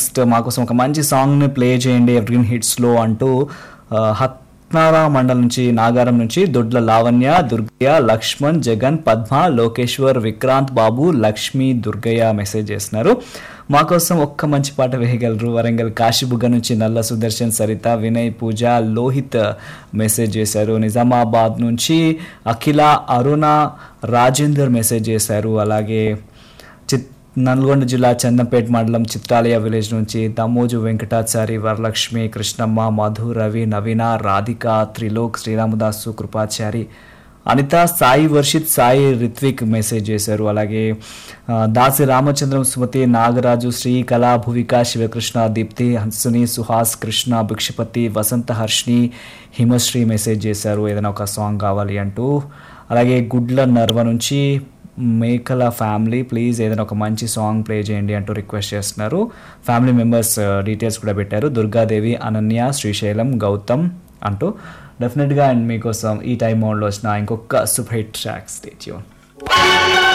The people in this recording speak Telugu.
నెక్స్ట్ మాకోసం ఒక మంచి సాంగ్ని ప్లే చేయండి ఎవ్రీన్ హిట్స్లో అంటూ ఆ, హత్నారా మండలం నుంచి నాగారం నుంచి దొడ్ల లావణ్య దుర్గయ్య లక్ష్మణ్ జగన్ పద్మ లోకేశ్వర్ విక్రాంత్ బాబు లక్ష్మి దుర్గయ్య మెసేజ్ చేస్తున్నారు మా కోసం ఒక్క మంచి పాట వేయగలరు వరంగల్ కాశీబుగ్గ నుంచి నల్ల సుదర్శన్ సరిత వినయ్ పూజ లోహిత్ మెసేజ్ చేశారు నిజామాబాద్ నుంచి అఖిల అరుణ రాజేందర్ మెసేజ్ చేశారు అలాగే చిత్ నల్గొండ జిల్లా చందంపేట మండలం చిత్రాలయ విలేజ్ నుంచి దమ్మోజు వెంకటాచారి వరలక్ష్మి కృష్ణమ్మ మధు రవి నవీన రాధిక త్రిలోక్ శ్రీరామదాసు కృపాచారి అనిత సాయి వర్షిత్ సాయి రిత్విక్ మెసేజ్ చేశారు అలాగే ఆ, దాసి రామచంద్రం సుమతి నాగరాజు శ్రీ కళా భువిక శివకృష్ణ దీప్తి హన్సుని సుహాస్ కృష్ణ భిక్షపతి వసంత హర్షిని హిమశ్రీ మెసేజ్ చేశారు ఏదైనా ఒక సాంగ్ కావాలి అంటూ అలాగే గుడ్ల నర్వ నుంచి మేకల ఫ్యామిలీ ప్లీజ్ ఏదైనా ఒక మంచి సాంగ్ ప్లే చేయండి అంటూ రిక్వెస్ట్ చేస్తున్నారు ఫ్యామిలీ మెంబర్స్ డీటెయిల్స్ కూడా పెట్టారు దుర్గాదేవి అనన్య శ్రీశైలం గౌతమ్ అంటూ డెఫినెట్గా అండ్ మీకోసం ఈ టైం మోడ్లో వచ్చిన ఇంకొక సూపర్ హిట్ ట్రాక్ స్టేట్యూన్